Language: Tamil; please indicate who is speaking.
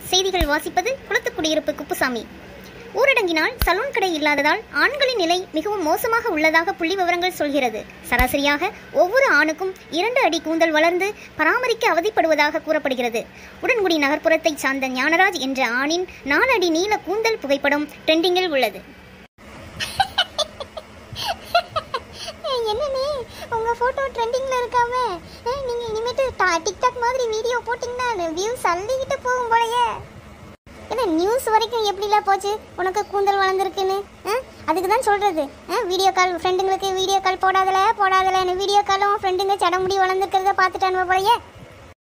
Speaker 1: செய்திகள் வாசிப்பது குளத்துக்குடியிருப்பு குப்புசாமி ஊரடங்கினால் சலூன் கடை இல்லாததால் ஆண்களின் நிலை மிகவும் மோசமாக உள்ளதாக புள்ளி விவரங்கள் சொல்கிறது சராசரியாக ஒவ்வொரு ஆணுக்கும் இரண்டு அடி கூந்தல் வளர்ந்து பராமரிக்க அவதிப்படுவதாக கூறப்படுகிறது உடன்குடி நகர்ப்புறத்தைச் சார்ந்த ஞானராஜ் என்ற ஆணின் நாலு அடி நீள கூந்தல் புகைப்படம் ட்ரெண்டிங்கில் உள்ளது
Speaker 2: என்னண்ணே உங்க போட்டோ ட்ரெண்டிங்ல இருக்காம அஹ், நீங்க இனிமேட்டு டா- டிக்டாக் மாதிரி வீடியோ போட்டீங்கன்னா வியூஸ் அள்ளிக்கிட்டு போகும் போலயே என்ன நியூஸ் வரைக்கும் எப்படிலாம் போச்சு உனக்கு கூந்தல் வளர்ந்துருக்குன்னு அஹ், அதுக்கு தான் சொல்றது அஹ், வீடியோ கால் ஃப்ரெண்டுங்களுக்கு வீடியோ கால் போடாதல போடாதலன்னு வீடியோ காலும் ஃப்ரெண்டுங்க சடமுடி வளர்ந்துருக்கிறத பார்த்துட்டானுவ போலயே